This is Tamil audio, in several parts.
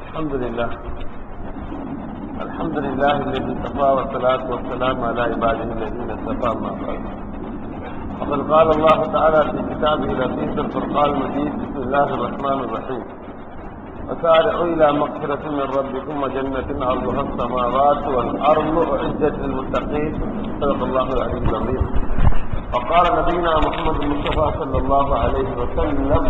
الحمد لله الحمد لله الذي اصطفى والصلاة والسلام على عباده الذين اصطفى ما بعد وقد قال الله تعالى في كتابه لطيف الفرقان المجيد بسم الله الرحمن الرحيم وسارعوا إلى مغفرة من ربكم وجنة عرضها السماوات والأرض أعدت للمتقين صدق الله العلي العظيم وقال نبينا محمد المصطفى صلى الله عليه وسلم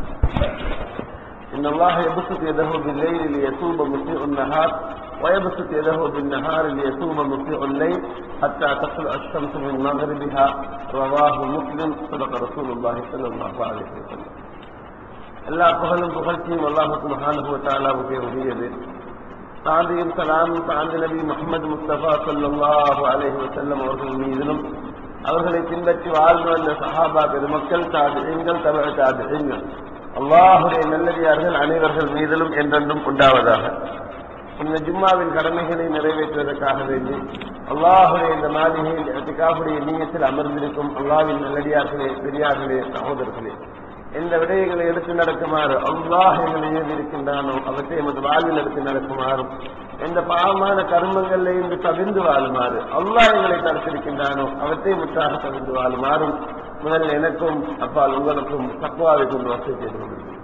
إن الله يبسط يده بالليل ليتوب مسيء النهار ويبسط يده بالنهار ليتوب مسيء الليل حتى تطلع الشمس من مغربها رواه مسلم صدق رسول الله صلى الله عليه وسلم எல்லா புகழும் புகழ்ச்சியும் அல்லாஹு சுபஹானஹு தஆலாவுக்கே உரியது சாந்தியும் சலாமும் சாந்தி நபி முகமது முஸ்தபா ஸல்லல்லாஹு அலைஹி வஸல்லம் அவர்கள் மீதிலும் அவர்களை பின்பற்றி வாழ்ந்து வந்த சஹாபா பெருமக்கள் தாபியங்கள் தவிர தாபியங்கள் அல்லாஹுடைய நல்லடியார்கள் அனைவர்கள் மீதிலும் என்றென்றும் உண்டாவதாக இந்த ஜும்மாவின் கடமைகளை நிறைவேற்றுவதற்காக வேண்டி அல்லாஹுடைய இந்த மாளிகையில் அத்திகாவுடைய நீயத்தில் அமர்ந்திருக்கும் அல்லாவின் நல்லடியார்களே பெரியார்களே சகோதரர்களே எந்த விடயங்களை எடுத்து நடக்குமாறு அல்லாஹ் எங்களை இருக்கின்றானோ அவற்றை எமது வாழ்வில் எடுத்து நடக்குமாறும் எந்த பாவமான கர்மங்களில் இருந்து தவிர்ந்து வாழுமாறு அல்லாஹ் எங்களை தடுத்திருக்கின்றானோ அவற்றை முற்றாக தவிர்ந்து வாழுமாறும் முதல் எனக்கும் அப்பால் உங்களுக்கும் தக்குவாவை கொண்டு வசதி செய்து கொண்டிருக்கிறேன்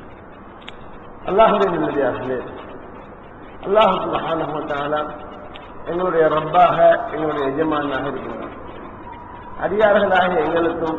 அல்லாஹுடைய நிம்மதியாகவே அல்லாஹு சுபஹானஹு எங்களுடைய ரப்பாக எங்களுடைய எஜமானாக இருக்கின்றார் அடியார்களாக எங்களுக்கும்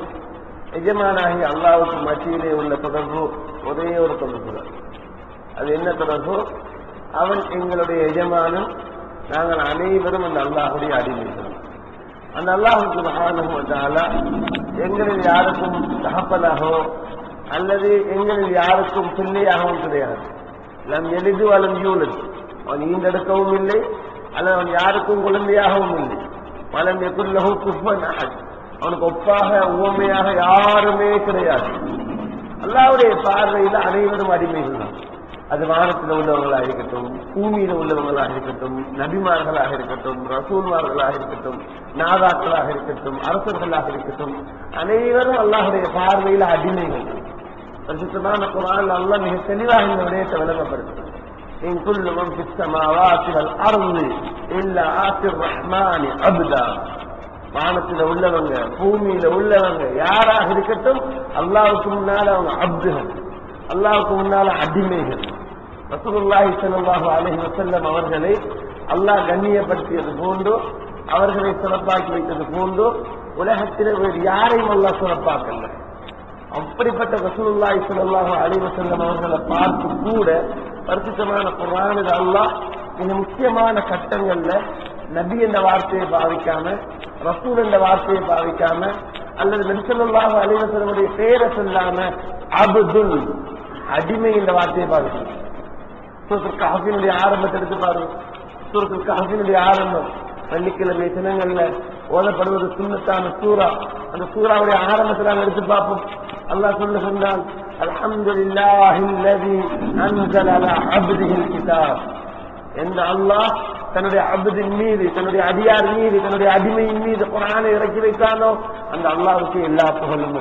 எஜமானாகி அல்லாவுக்கு மத்தியிலே உள்ள தொடர்பு ஒரே ஒரு தொடர்பு தான் அது என்ன தொடர்பு அவன் எங்களுடைய எஜமானும் நாங்கள் அனைவரும் அந்த அல்லாஹுடைய அடிமைகள் அந்த அல்லாஹுக்கு மகானுவத்தால எங்களில் யாருக்கும் தகப்பனாகவோ அல்லது எங்களில் யாருக்கும் பிள்ளையாகவும் கிடையாது நம் எளிது வளம் யூலது அவன் ஈண்டெடுக்கவும் இல்லை அல்லது அவன் யாருக்கும் குழந்தையாகவும் இல்லை வளம் எக்குள்ளகும் குஃபன் அஹத் அவனுக்கு ஒப்பாக உவமையாக யாருமே கிடையாது அல்லாவுடைய பார்வையில் அனைவரும் அடிமைகள் தான் அது வானத்தில் உள்ளவங்களாக இருக்கட்டும் பூமியில உள்ளவங்களாக இருக்கட்டும் நபிமார்களாக இருக்கட்டும் ரசூல்மார்களாக இருக்கட்டும் நாதாக்களாக இருக்கட்டும் அரசர்களாக இருக்கட்டும் அனைவரும் அல்லாஹுடைய பார்வையில் அடிமைகள் பரிசுத்தமான குரான் அல்லா மிக தெளிவாக இந்த விடயத்தை விளங்கப்படுத்தும் إن كل من في السماوات والأرض إلا آتي الرحمن عبدا வானத்தில் உள்ளவங்க பூமியில உள்ளவங்க யாராக இருக்கட்டும் அல்லாவுக்கு முன்னால அவங்க அப்துகள் அல்லாவுக்கு முன்னால அடிமைகள் ரசூலுல்லாஹி ஸல்லல்லாஹு அலைஹி வஸல்லம் அவர்களை அல்லாஹ் கண்ணியப்படுத்தியது போன்று அவர்களை சிறப்பாக்கி வைத்தது போன்று உலகத்தில் வேறு யாரையும் அல்லாஹ் சிறப்பாக்கல அப்படிப்பட்ட ரசூலுல்லாஹி ஸல்லல்லாஹு அலைஹி வஸல்லம் அவர்களை பார்த்து கூட பரிசுத்தமான குர்ஆனில் அல்லாஹ் மிக முக்கியமான கட்டங்கள்ல நபி என்ற வார்த்தையை பாவிக்காம ரசூல் என்ற வார்த்தையை பாவிக்காம அல்லது நபிசல்லாஹு அலிவசனுடைய பேரை சொல்லாம அபுதுல் அடிமை என்ற வார்த்தையை பாவிக்கணும் சூரத்துல் கஹபினுடைய ஆரம்பத்தை எடுத்து பாருங்க சூரத்துல் கஹபினுடைய ஆரம்பம் வெள்ளிக்கிழமை தினங்கள்ல ஓதப்படுவது சுண்ணத்தான சூறா அந்த சூறாவுடைய ஆரம்பத்தை நாம் எடுத்து பார்ப்போம் அல்லாஹ் சொல்லுகின்றான் அல்ஹம்துலில்லாஹி அல்லதி அன்ஸல அலா அப்திஹில் கிதாப் என்ற அல்லாஹ் தன்னுடைய அபுதின் மீது தன்னுடைய அடியார் மீது தன்னுடைய அடிமையின் மீது குரானை இறக்கி வைத்தானோ அந்த அல்லாவுக்கு எல்லா புகழும்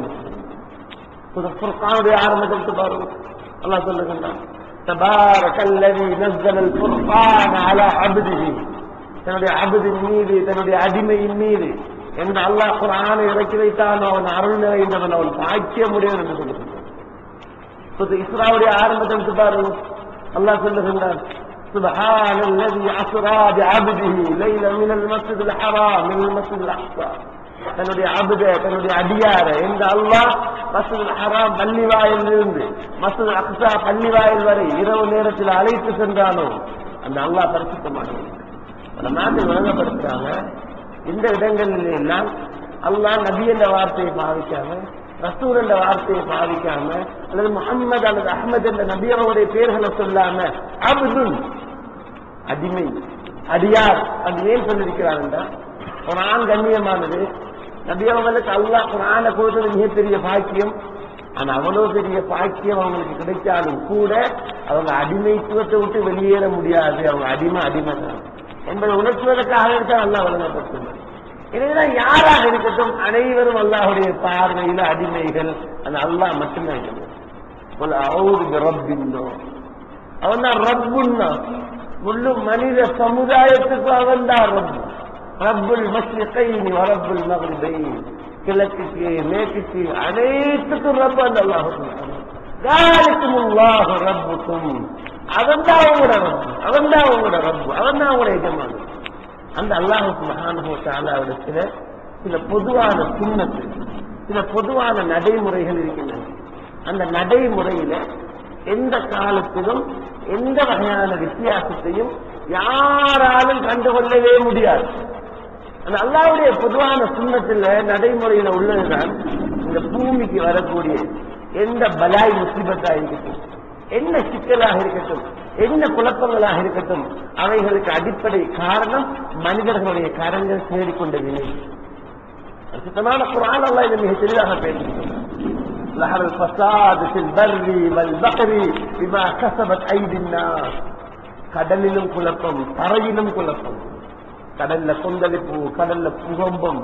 புர்கானுடைய ஆரம்பத்திற்கு பாருங்க அல்லாஹ் சொல்லுகின்றான் تبارك الذي نزل الفرقان على عبده தன்னுடைய அபுதின் மீது தன்னுடைய அடிமையின் மீது என்ற அல்லாஹ் குரானை இறக்கி வைத்தானோ அவன் அருள் நிறைந்தவன் அவன் பாக்கியமுடையவன் என்று சொல்லுகின்றான் இஸ்ராவுடைய ஆரம்பத்திற்கு பாருங்க அல்லாஹ் சொல்லுகின்றான் سبحان الذي أسرى بعبده ليلا من المسجد الحرام من المسجد الأقصى தன்னுடைய அபுத தன்னுடைய அடியார எந்த அல்லாஹ் மசூல் ஹராம் பள்ளி வாயில் இருந்து மசூல் அக்சா பள்ளி வாயில் வரை இரவு நேரத்தில் அழைத்து சென்றானோ அந்த அல்லாஹ் பரிசுத்தமானவன் நம்ம நாட்டில் விளங்கப்படுத்துறாங்க இந்த இடங்களில் எல்லாம் அல்லாஹ் நபி என்ற வார்த்தையை பாவிக்காம ரசூல் என்ற வார்த்தையை பாவிக்காம அல்லது முகம்மது அல்லது அஹமது என்ற நபியவருடைய பேர்களை சொல்லாம அபுதுல் அடிமை அடியார் அது ஏன் சொல்லியிருக்கிறாங்க குரான் கண்ணியமானது நபியவங்களுக்கு அல்லாஹ் குரான கொடுத்தது மிகப்பெரிய பாக்கியம் ஆனா அவ்வளவு பெரிய பாக்கியம் அவங்களுக்கு கிடைச்சாலும் கூட அவங்க அடிமைத்துவத்தை விட்டு வெளியேற முடியாது அவங்க அடிமை அடிமை தான் என்பதை உணர்த்துவதற்காக இருக்க நல்லா வழங்கப்பட்டுள்ளது எனவேதான் யாராக இருக்கட்டும் அனைவரும் அல்லாஹுடைய பார்வையில் அடிமைகள் அந்த அல்லாஹ் மட்டும்தான் இருக்கிறது அவுது ரப்பின்னோ அவன் தான் ரப்புன்னா முழு மனித சமுதாயத்துக்கு அவன் தான் ரப்பு ரப்புல் மஸ்ரிகைனி வரப்புல் மகரிபைன் கிழக்குக்கு மேற்குக்கு அனைத்துக்கும் ரப்பு அந்த அல்லாஹ் காலிக்கும் அல்லாஹ் ரப்புக்கும் அவன் தான் உங்களோட ரப்பு அவன் தான் உங்களோட ரப்பு அவன் தான் உங்களோட எஜமான அந்த அல்லாஹு சுபஹானஹு தஆலாவிடத்தில் சில பொதுவான சுண்ணத்து சில பொதுவான நடைமுறைகள் இருக்கின்றன அந்த நடைமுறையில எந்த காலத்திலும் எந்த வகையான வித்தியாசத்தையும் யாராலும் கண்டுகொள்ளவே முடியாது அந்த அல்லாவுடைய பொதுவான சுண்ணத்தில் நடைமுறையில உள்ளதுதான் இந்த பூமிக்கு வரக்கூடிய எந்த பலாய் முசிபத்தா இருக்கட்டும் என்ன சிக்கலாக இருக்கட்டும் என்ன குழப்பங்களாக இருக்கட்டும் அவைகளுக்கு அடிப்படை காரணம் மனிதர்களுடைய கரங்கள் தேடிக்கொண்ட வினை சுத்தமான குரான் அல்லா இதை மிக தெளிவாக பேசியிருக்கிறார் ظهر الفساد في البر والبحر بما كسبت ايدي الناس கடலிலும் குழப்பம் தரையிலும் குழப்பம் கடல்ல கொந்தளிப்பு கடல்ல புகம்பம்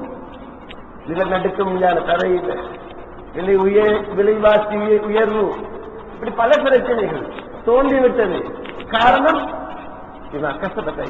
நிலநடுக்கம் இல்லாத தரையில விலை உயர் விலைவாசி உயர்வு இப்படி பல பிரச்சனைகள் தோன்றிவிட்டது காரணம் இவன் கஷ்டப்பட்ட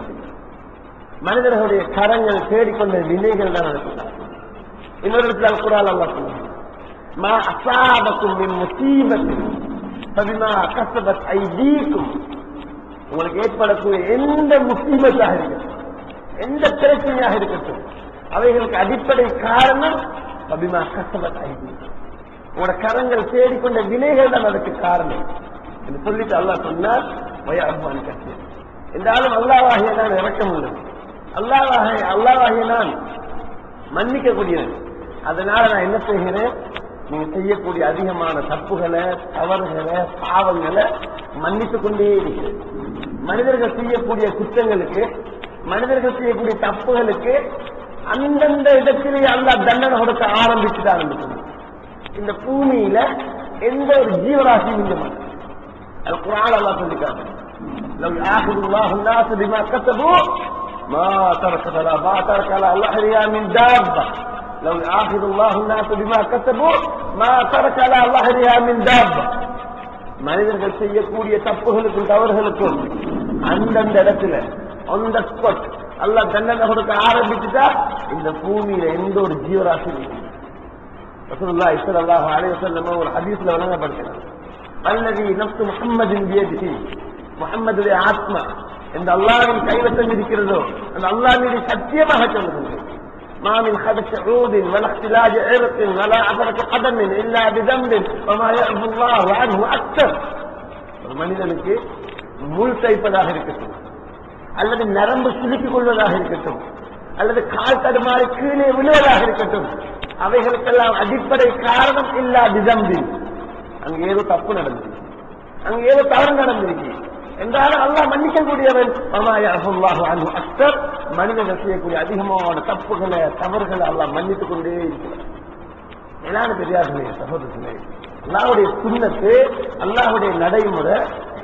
மனிதர்களுடைய கரங்கள் தேடிக்கொண்ட வினைகள் தான் நடக்கிறார் இன்னொரு இடத்துல குரால் அல்லா சொல்லுங்க மா அசாபக்கும் மின் முசீபத்தில் பதினா கசபத் ஐதீக்கும் உங்களுக்கு ஏற்படக்கூடிய எந்த முசீபத்தாக இருக்கட்டும் எந்த பிரச்சனையாக இருக்கட்டும் அவைகளுக்கு அடிப்படை காரணம் பபிமா கசபத் ஐதீக்கும் உங்களோட கரங்கள் தேடிக்கொண்ட வினைகள் தான் அதுக்கு காரணம் என்று சொல்லிட்டு அல்லாஹ் சொன்னார் வயாபான் கட்சி என்றாலும் அல்லாவாகிய நான் இறக்கம் உள்ளது அல்லாவாகிய அல்லாவாகிய நான் மன்னிக்கக்கூடியது அதனால நான் என்ன செய்கிறேன் நீங்க செய்யக்கூடிய அதிகமான தப்புகளை தவறுகளை பாவங்களை மன்னித்துக் கொண்டே இருக்கிறேன் மனிதர்கள் செய்யக்கூடிய குற்றங்களுக்கு மனிதர்கள் செய்யக்கூடிய தப்புகளுக்கு அந்தந்த இடத்திலேயே அல்லா தண்டனை கொடுக்க ஆரம்பிச்சுட்டு ஆரம்பிக்கணும் இந்த பூமியில எந்த ஒரு ஜீவராசியும் இல்ல மாட்டேன் அது குரான் அல்லா சொல்லிக்காங்க لو يأخذ الله الناس بما كسبوا ما ترك فلا ما ترك على ظهرها من دابة لو يأخذ الله الناس بما كسبوا ما ترك على ظهرها من دابة மனிதர்கள் செய்யக்கூடிய தப்புகளுக்கும் தவறுகளுக்கும் அந்தந்த இடத்துல அந்த ஸ்பாட் அல்ல தண்டனை கொடுக்க ஆரம்பிச்சுட்டா இந்த பூமியில எந்த ஒரு ஜீவராசியும் இல்லை ரசூலுல்லாஹி ஸல்லல்லாஹு அலைஹி வஸல்லம் ஒரு ஹதீஸ்ல வழங்கப்படுகிறது அல்லதி நஃப்ஸ் முஹம்மதின் பியதிஹி முஹம்மதுடைய ஆத்மா இந்த அல்லாஹ்வின் கைவசம் இருக்கிறதோ அந்த அல்லாஹ் மீது சத்தியமாக சொல்லுகிறது ما من خدش عود ولا اختلاج عرق ولا عثرة قدم إلا بذنب وما يعفو الله عنه أكثر ஒரு மனிதனுக்கு முள் தைப்பதாக இருக்கட்டும் அல்லது நரம்பு சுலுக்கிக் கொள்வதாக இருக்கட்டும் அல்லது கால் தடுமாறி கீழே விழுவதாக இருக்கட்டும் அவைகளுக்கெல்லாம் அடிப்படை காரணம் இல்லா திதம்பின் அங்க ஏதோ தப்பு நடந்தது அங்க ஏதோ தவறு நடந்திருக்கு என்றாலும் அல்லாஹ் மன்னிக்கக்கூடியவன் அல்லாஹு அன்பு அக்தர் மனிதர்கள் செய்யக்கூடிய அதிகமான தப்புகளை தவறுகளை அல்லாஹ் மன்னித்துக் கொண்டே இருக்கிறார் மேலான பெரியார்களே சகோதரர்களே அல்லாஹுடைய சுண்ணத்து அல்லாஹுடைய நடைமுறை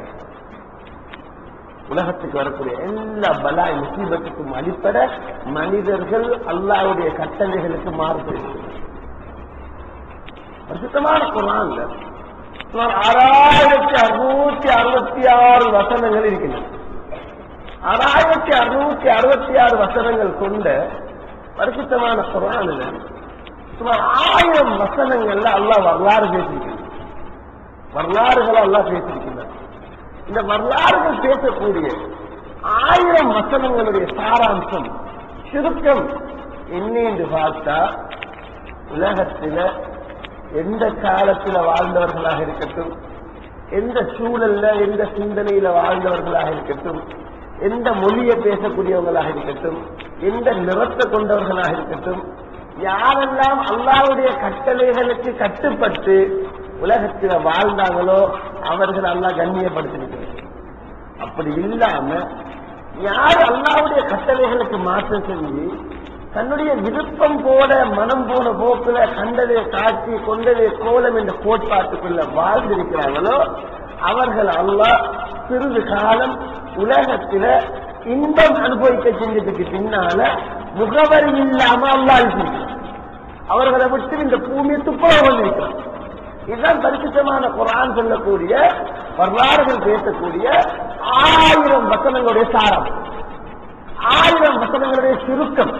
உலகத்துக்கு வரக்கூடிய எல்லா பலாய் முசீபத்துக்கும் அடிப்பட மனிதர்கள் அல்லாஹ்வுடைய கட்டளைகளுக்கு மாறுபடுகிறது பிரசித்தமான குரான்ல சுமார் ஆறாயிரத்தி அறுநூத்தி அறுபத்தி ஆறு வசனங்கள் இருக்கின்றன ஆறாயிரத்தி அறுநூத்தி அறுபத்தி ஆறு வசனங்கள் கொண்ட பரிசுத்தமான குரானில் சுமார் ஆயிரம் வசனங்கள்ல அல்லாஹ் வரலாறு பேசியிருக்கிறார் வரலாறுகளை அல்லாஹ் பேசியிருக்கிறார் இந்த வரலாறுகள் பேசக்கூடிய ஆயிரம் வசனங்களுடைய சாராம்சம் சுருக்கம் என்ன என்று பார்த்தா உலகத்தில எந்த காலத்துல வாழ்ந்தவர்களாக இருக்கட்டும் எந்த சூழல்ல எந்த சிந்தனையில வாழ்ந்தவர்களாக இருக்கட்டும் எந்த மொழியை பேசக்கூடியவங்களாக இருக்கட்டும் எந்த நிறத்தை கொண்டவர்களாக இருக்கட்டும் யாரெல்லாம் அல்லாவுடைய கட்டளைகளுக்கு கட்டுப்பட்டு உலகத்தில் வாழ்ந்தாங்களோ அவர்கள் அல்லாஹ் கண்ணியப்படுத்திருக்கிறார் அப்படி இல்லாம யார் அல்லாவுடைய கட்டளைகளுக்கு மாற்றம் செஞ்சு தன்னுடைய விருப்பம் போல மனம் போன போக்குல கண்டதை காட்சி கொண்டதை கோலம் என்ற கோட்பாட்டுக்குள்ள வாழ்ந்திருக்கிறார்களோ அவர்கள் அல்லாஹ் சிறிது காலம் உலகத்தில இன்பம் அனுபவிக்க செஞ்சதுக்கு பின்னால முகவரி இல்லாம அல்லாஹ் இருக்கிறார் அவர்களை விட்டு இந்த பூமியை துப்புரவு வந்திருக்கிறார் இதுதான் பரிசுத்தமான குரான் சொல்லக்கூடிய வரலாறுகள் பேசக்கூடிய ஆயிரம் வசனங்களுடைய சாரம் ஆயிரம் வசனங்களுடைய சுருக்கம்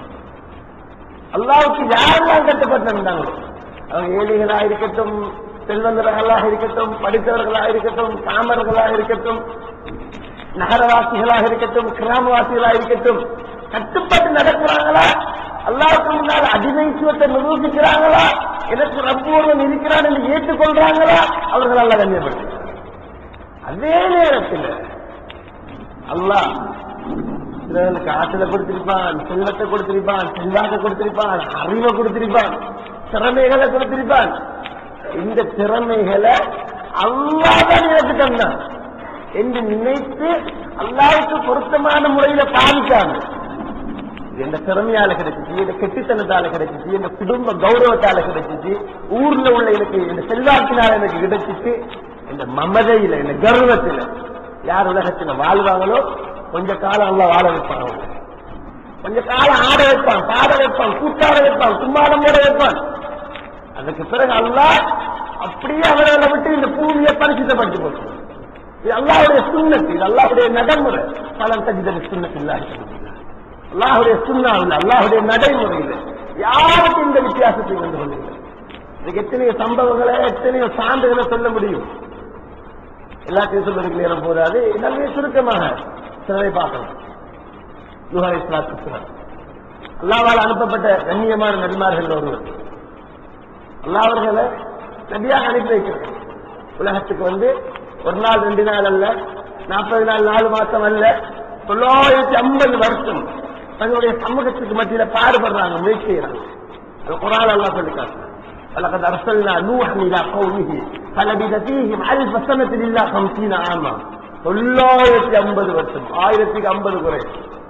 அல்லாவுக்கு யாரெல்லாம் கட்டுப்பட்டிருந்தாங்களோ அவங்க ஏழைகளா இருக்கட்டும் செல்வந்தர்களாக இருக்கட்டும் படித்தவர்களாக இருக்கட்டும் காமர்களாக இருக்கட்டும் நகரவாசிகளாக இருக்கட்டும் கிராமவாசிகளாக இருக்கட்டும் கட்டுப்பட்டு நடக்கிறாங்களா அல்லாவுக்கு முன்னால் அடிமைத்துவத்தை நிரூபிக்கிறாங்களா எனக்கு ரப்பு ஒருவன் இருக்கிறான் என்று ஏற்றுக்கொள்றாங்களா அவர்கள் அல்ல கண்ணியப்படுத்த அதே நேரத்தில் அல்லாஹ் சிலருக்கு ஆற்றலை கொடுத்திருப்பான் செல்வத்தை கொடுத்திருப்பான் செல்வாக்க கொடுத்திருப்பான் அறிவை கொடுத்திருப்பான் திறமைகளை கொடுத்திருப்பான் இந்த திறமைகளை அல்லாதான் எனக்கு தந்தான் என்று நினைத்து அல்லாவுக்கு பொருத்தமான முறையில பாதிக்காம எந்த திறமையால கிடைச்சிச்சு இந்த கெட்டித்தனத்தால கிடைச்சிச்சு இந்த குடும்ப கௌரவத்தால கிடைச்சிச்சு ஊர்ல உள்ள எனக்கு இந்த செல்வாக்கினால எனக்கு கிடைச்சிச்சு இந்த மமதையில இந்த கர்வத்துல யார் உலகத்துல வாழ்வாங்களோ கொஞ்ச காலம் அல்ல வாழ வைப்பான் அவங்க கொஞ்ச காலம் ஆட வைப்பான் பாட வைப்பான் கூட்டாட வைப்பான் கும்மாடம் போட வைப்பான் அதுக்கு பிறகு அல்லாஹ் அப்படியே அவர்களை விட்டு இந்த பூமியை பரிசுத்தப்படுத்தி போச்சு இது அல்லாஹ்வுடைய சுண்ணத்து இது அல்லாஹ்வுடைய நடைமுறை பலன் தஜிதல் சுண்ணத்து இல்ல அல்லாஹ்வுடைய சுண்ணா இல்ல அல்லாஹ்வுடைய நடைமுறையில் யாருக்கு இந்த வித்தியாசத்தை கண்டு கொண்டீங்க இதுக்கு எத்தனையோ சம்பவங்களை எத்தனையோ சான்றுகளை சொல்ல முடியும் எல்லாத்தையும் சொல்றதுக்கு நேரம் போதாது நல்ல சுருக்கமாக சிலரை பார்க்கலாம் நூஹ் அலைஹிஸ்ஸலாத்து வஸ்ஸலாம். அல்லாஹ்வால் அனுப்பப்பட்ட கண்ணியமான நபிமார்கள் ஒருவர் அல்லாஹ் அவர்களை நபியாக அனுப்பி வைக்கிறார் உலகத்துக்கு வந்து ஒரு நாள் ரெண்டு நாள் அல்ல நாற்பது நாள் நாலு மாசம் அல்ல தொள்ளாயிரத்தி ஐம்பது வருஷம் தங்களுடைய சமூகத்துக்கு மத்தியில பாடுபடுறாங்க முயற்சி செய்யறாங்க அது குரான் அல்லாஹ் சொல்லிக்காங்க ولقد أرسلنا نوحا إلى قومه فلبث فيهم ألف سنة إلا خمسين عاما தொள்ளாயிரத்தி ஐம்பது வருஷம் ஆயிரத்துக்கு ஐம்பது குறை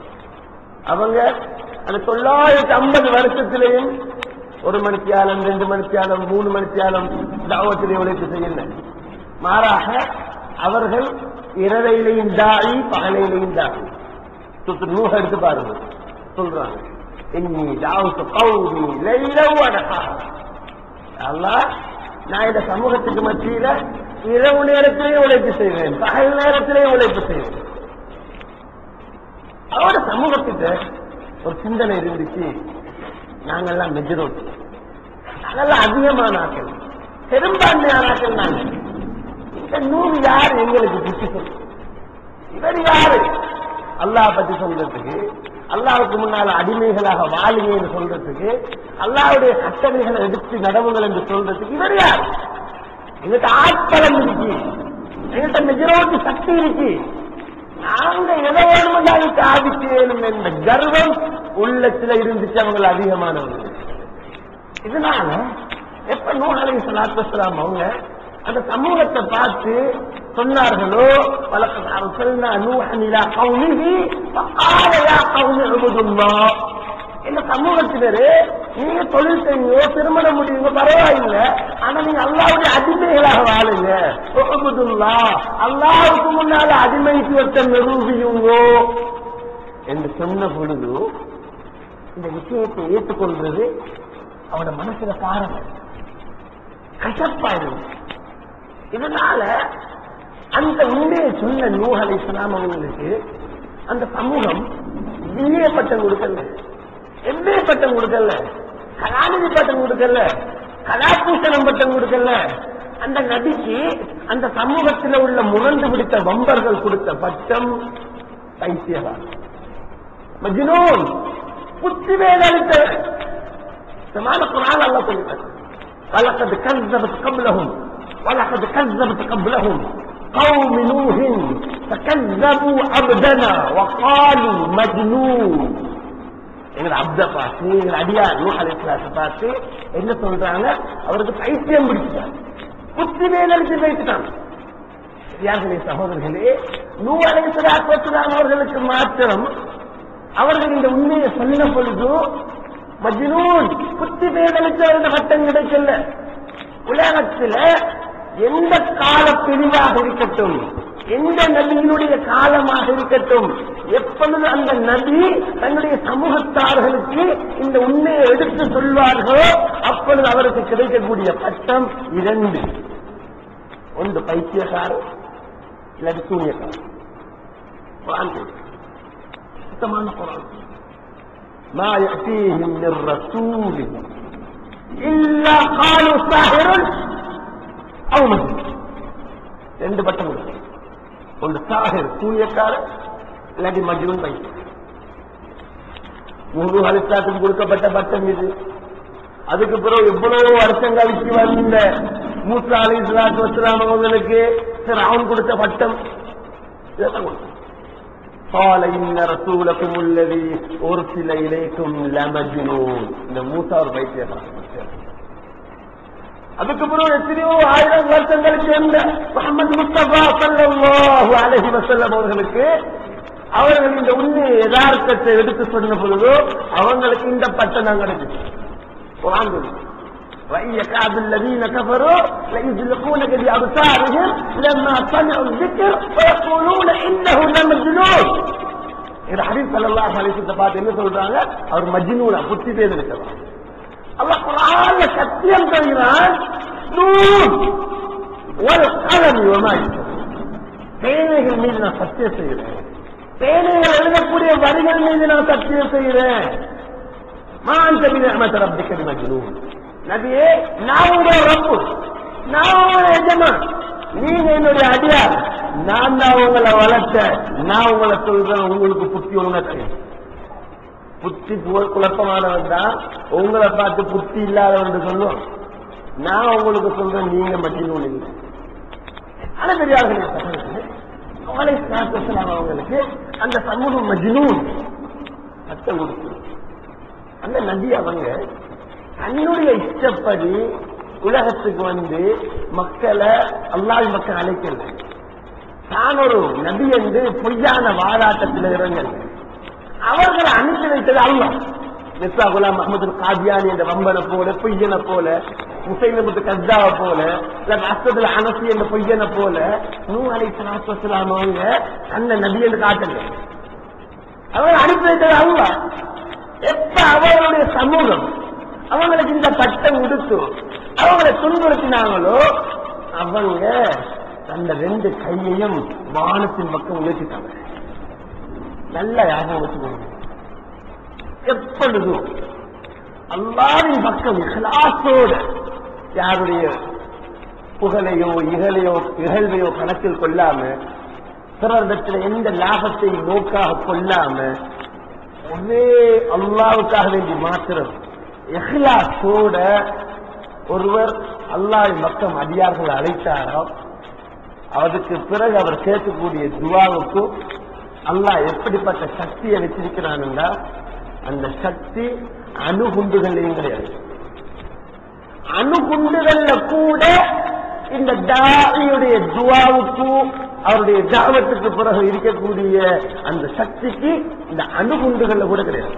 அவங்க அந்த தொள்ளாயிரத்தி ஐம்பது வருஷத்திலேயும் ஒரு மணித்தியாலம் ரெண்டு மணித்தியாலம் மூணு மணித்தியாலம் தாவத்திலே உழைப்பு செய்யல மாறாக அவர்கள் இரவையிலையும் தாழி பகலையிலையும் தாழி சுத்து நூக எடுத்து பாருங்க சொல்றாங்க இன்னி தாவுக்கு கௌமி லைலவ் அடகா அல்லாஹ் நான் இந்த சமூகத்துக்கு மத்தியில இரவு நேரத்திலே உழைப்பு செய்வேன் பகல் நேரத்திலே உழைப்பு செய்வேன் அவரோட சமூகத்துக்கு ஒரு சிந்தனை இருந்துச்சு நாங்கெல்லாம் மெஜரோட்டி நாங்கெல்லாம் அதிகமான ஆக்கள் பெரும்பான்மையான ஆக்கள் நாங்க இந்த நூறு யார் எங்களுக்கு புத்தி சொல்லு இவர் யாரு அல்லாஹ் பத்தி சொல்றதுக்கு அல்லாஹ்வுக்கு முன்னால அடிமைகளாக வாழுங்கன்னு சொல்றதுக்கு அல்லாஹ்வுடைய கட்டளைகளை எடுத்து நடவுங்கள் என்று சொல்றதுக்கு இவர் யார் எங்கிட்ட ஆட்பலம் இருக்கு எங்கிட்ட மெஜரோட்டி சக்தி இருக்கு நாங்க எதை வேணுமென்றாலும் சாதிக்கணும் என்ற கர்வம் உள்ளத்துல இருந்துச்சு அவங்க அதிகமானவங்க இதனால எப்ப நூலலை சலாத்துலாம் அவங்க அந்த சமூகத்தை பார்த்து சொன்னார்களோ வழக்கம் அரசல்னா நூஹன் இலா கௌமிஹி ஃபகால யா கௌமி உபுதுல்லாஹ் இந்த சமூகத்தினரு நீங்க தொழில் செய்யுங்க திருமணம் முடியுங்க பரவாயில்லை ஆனா நீங்க அல்லாவுடைய அடிமைகளாக வாழுங்க உபுதுல்லா அல்லாவுக்கு முன்னால அடிமைத்துவத்தை நிரூபியுங்கோ என்று சொன்ன பொழுது இந்த விஷயத்தை ஏற்றுக்கொள்றது அவனோட மனசுல காரணம் கசப்பாயிடும் இதனால அந்த உண்மையை சொன்ன நூகலை இஸ்லாம் அவங்களுக்கு அந்த சமூகம் இனிய பட்டம் கொடுக்கல எம்ஏ பட்டம் கொடுக்கல கலாநிதி பட்டம் கொடுக்கல கலாபூஷணம் பட்டம் கொடுக்கல அந்த நதிக்கு அந்த சமூகத்தில் உள்ள முரண்டு பிடித்த வம்பர்கள் கொடுத்த பட்டம் பைத்தியவான் மஜ்னூன் புத்தி வேதளித்தவன் سمعنا القرآن الله تعالى ولقد كذبت قبلهم ولقد كذبت قبلهم قوم نوح فكذبوا عبدنا وقالوا مجنون எங்களை அப்த பார்த்து எங்களை அடியார் நூஹ் அலைஹிஸ்ஸலாத்தை பார்த்து என்ன சொல்றாங்க அவருக்கு பைத்தியம் பிடிச்சிட்டாங்க புத்தி மேலடிச்சு வைத்துட்டாங்க யார்களே சகோதரர்களே நூ அலைஹிஸ்ஸலாத்து அவர்களுக்கு மாத்திரம் அவர்கள் இந்த உண்மையை சொன்ன பொழுது மஜ்னூன் புத்தி பேதலுக்கு அந்த பட்டம் கிடைக்கல உலகத்துல எந்த கால பிரிவாக இருக்கட்டும் எந்த நபியினுடைய காலமாக இருக்கட்டும் எப்பொழுது அந்த நபி தன்னுடைய சமூகத்தார்களுக்கு இந்த உண்மையை எடுத்து சொல்வார்களோ அப்பொழுது அவருக்கு கிடைக்கக்கூடிய பட்டம் இரண்டு ஒன்று பைத்தியக்காரர் இல்லாட்டி சூனியக்காரர் குரான் பேசுது. சுத்தமான குரான் ما يأتيهم من رسول إلا قالوا ساحر أو مجنون ரெண்டு பட்டம் இருக்கு ஒன்று சாகர் சூரியக்காரர் இல்லாட்டி மஜ்னூன் பையன் முழு அலிஸ்லாத்துக்கு கொடுக்கப்பட்ட பட்டம் இது அதுக்கு பிறகு எவ்வளவு வருஷம் கழிச்சு வந்த மூசா அலி இஸ்லாத்து வஸ்லாம் அவங்களுக்கு சரி அவன் கொடுத்த பட்டம் இதைத்தான் கொடுத்தான். قال إن رسولكم الذي أرسل إليكم لمجنون இந்த மூசா ஒரு பைத்தியம் அதுக்கு பிறகு எத்தனையோ ஆயிரம் வருஷங்களுக்கு சேர்ந்த முகமது முஸ்தபா சல்லல்லாஹு அலைஹி வஸல்லம் அவர்களுக்கு அவர்கள் இந்த உண்மை யதார்த்தத்தை எடுத்து சொன்ன பொழுதோ அவங்களுக்கு இந்த பட்டம் தான் கிடைச்சிச்சு குர்ஆன் சொல்லுது. وإن يكاد الذين كفروا ليزلقونك بأبصارهم لما سمعوا الذكر ويقولون إنه لمجنون இது ஹதீஸ் ஸல்லல்லாஹு அலைஹி வஸல்லம் பார்த்து என்ன சொல்றாங்க அவர் மஜ்னூனா புத்தி பேர் இருக்கிறார் அல்லாஹ் குர்ஆன்ல சத்தியம் சொல்கிறான் நூன் வல் கலம் வமா பேனைகள் மீது நான் சத்தியம் செய்கிறேன் பேனைகள் எழுதக்கூடிய வரிகள் மீது நான் சத்தியம் செய்கிறேன் மான் தபி நிஅமத் ரப்பிக்க மஜ்னூன் நபியே நான் உங்களுடைய ரப்பு நான் உங்களுடைய எஜமான் நீங்க என்னுடைய அடியார் நான் தான் உங்களை வளர்த்த நான் உங்களை சொல்றேன் உங்களுக்கு புத்தி ஒழுங்கா தெரியும் புத்தி கு- குழப்பமானவன் தான் உங்களை பார்த்து புத்தி இல்லாதவன் சொல்லுவோம் நான் உங்களுக்கு சொல்றேன் நீங்க மட்டும் இல்லை ஆனா பெரியார்களே சகோதரர்களே, அவளை சாத்தலாம் அவங்களுக்கு அந்த சமூகம் மஜ்னூன் சத்தம் கொடுத்து அந்த நபி அவங்க தன்னுடைய இஷ்டப்படி உலகத்துக்கு வந்து மக்களை அல்லாஹ் மக்கள் அழைக்கல தான் ஒரு நபி என்று பொய்யான வாதாட்டத்தில் இறங்கல அவர்களை அனுப்பி வைத்தது அல்லாஹ் மிஸ்ரா குலாம் அஹமது காதியானி என்ற வம்பனை போல பொய்யனை போல முசைலமுத்து கஸ்தாவை போல இல்ல அசதுல அனசி என்ற பொய்யனை போல நூ அலை சலாத்து வசலாம் அவங்க அந்த நபி என்று காட்டல அவர் அனுப்பி வைத்தது அல்லாஹ் எப்ப அவர்களுடைய சமூகம் அவங்களுக்கு இந்த பட்டம் உடுத்து அவங்களை துன்புறுத்தினாங்களோ அவங்க அந்த ரெண்டு கையையும் வானத்தின் பக்கம் உயர்த்திட்டாங்க நல்ல யாகம் வச்சுக்கோங்க எப்பொழுதும் அல்லாவின் பக்கம் இஹ்லாசோட யாருடைய புகழையோ இகழையோ இகழ்வையோ கணக்கில் கொள்ளாம பிறரிடத்தில் எந்த லாபத்தை நோக்காக கொள்ளாம ஒரே அல்லாவுக்காக வேண்டி மாத்திரம் இஹ்லாசோட ஒருவர் அல்லாஹ் பக்கம் அடியார்கள் அழைத்தாரோ அதுக்கு பிறகு அவர் கேட்கக்கூடிய துவாவுக்கு அல்லாஹ் எப்படிப்பட்ட சக்தியை வச்சிருக்கிறான்டா அந்த சக்தி அணுகுண்டுகளையும் கிடையாது அணுகுண்டுகள்ல கூட இந்த தாயியுடைய துவாவுக்கும் அவருடைய தாவத்துக்கு பிறகு இருக்கக்கூடிய அந்த சக்திக்கு இந்த அணுகுண்டுகள்ல கூட கிடையாது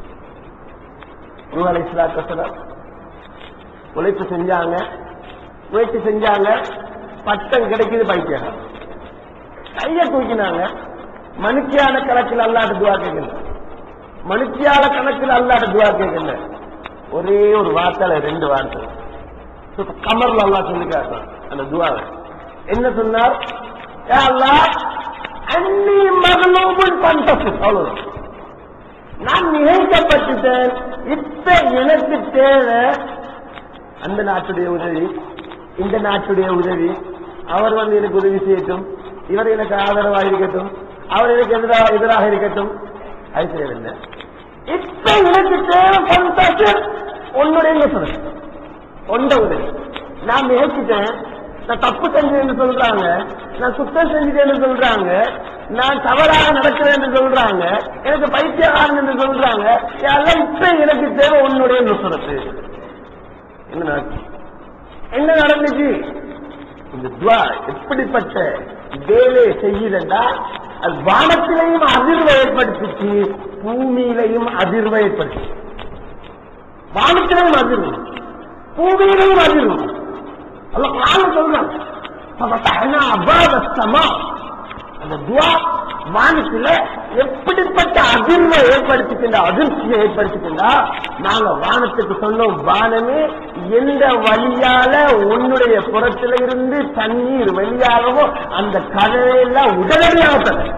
நூறு அலைஹிஸ்ஸலாத்து உழைப்பு செஞ்சாங்க முயற்சி செஞ்சாங்க பட்டம் கிடைக்குது பைத்தியம் கைய தூக்கினாங்க மனுக்கியான கணக்கில் அல்லாட்ட துவா கேட்கல மனுக்கியான கணக்கில் அல்லாட்ட துவா கேட்கல ஒரே ஒரு வார்த்தை ரெண்டு வார்த்தை சுத்த கமர்ல அல்லா சொல்லி காட்டுறான் அந்த துவாவை என்ன சொன்னார் யா அல்லாஹ் அன்னி மகளூபுல் பந்தசு அவ்வளவுதான் நான் நிகழ்த்தப்பட்டுட்டேன் இப்ப எனக்கு தேவை அந்த நாட்டுடைய உதவி இந்த நாட்டுடைய உதவி அவர் வந்து எனக்கு உதவி செய்யட்டும் இவர் எனக்கு ஆதரவாக இருக்கட்டும் அவர் எனக்கு எதிராக எதிராக இருக்கட்டும் அது செய்யவில்லை இப்ப எனக்கு தேவை பந்தாச்சு உன்னுடைய என்ன சொல்றேன் ஒண்ட உதவி நான் முயற்சிட்டேன் நான் தப்பு செஞ்சேன்னு சொல்றாங்க நான் சுத்தம் செஞ்சுட்டேன்னு சொல்றாங்க நான் தவறாக நடக்கிறேன் என்று சொல்றாங்க எனக்கு பைத்தியகாரன் என்று சொல்றாங்க எல்லாம் இப்ப எனக்கு தேவை உன்னுடைய நுசரத்து என்ன நடக்கும் என்ன நடந்துச்சு இந்த துவா எப்படிப்பட்ட வேலையை செய்யுதுன்னா அது வானத்திலையும் அதிர்வை ஏற்படுத்திச்சு பூமியிலையும் அதிர்வை ஏற்படுத்திச்சு வானத்திலையும் அதிர்வு பூமியிலையும் அதிர்வு அல்ல குரான் சொல்றான் ففتحنا أبواب السماء அந்த துவா வானத்துல எப்படிப்பட்ட அதிர்வை ஏற்படுத்திக்கின்ற அதிர்ச்சியை ஏற்படுத்திக்கின்றா நாங்க வானத்துக்கு சொன்னோம் வானமே எந்த வழியால உன்னுடைய புறத்துல இருந்து தண்ணீர் வெளியாகவோ அந்த கதையெல்லாம் உடனடியாக தரும்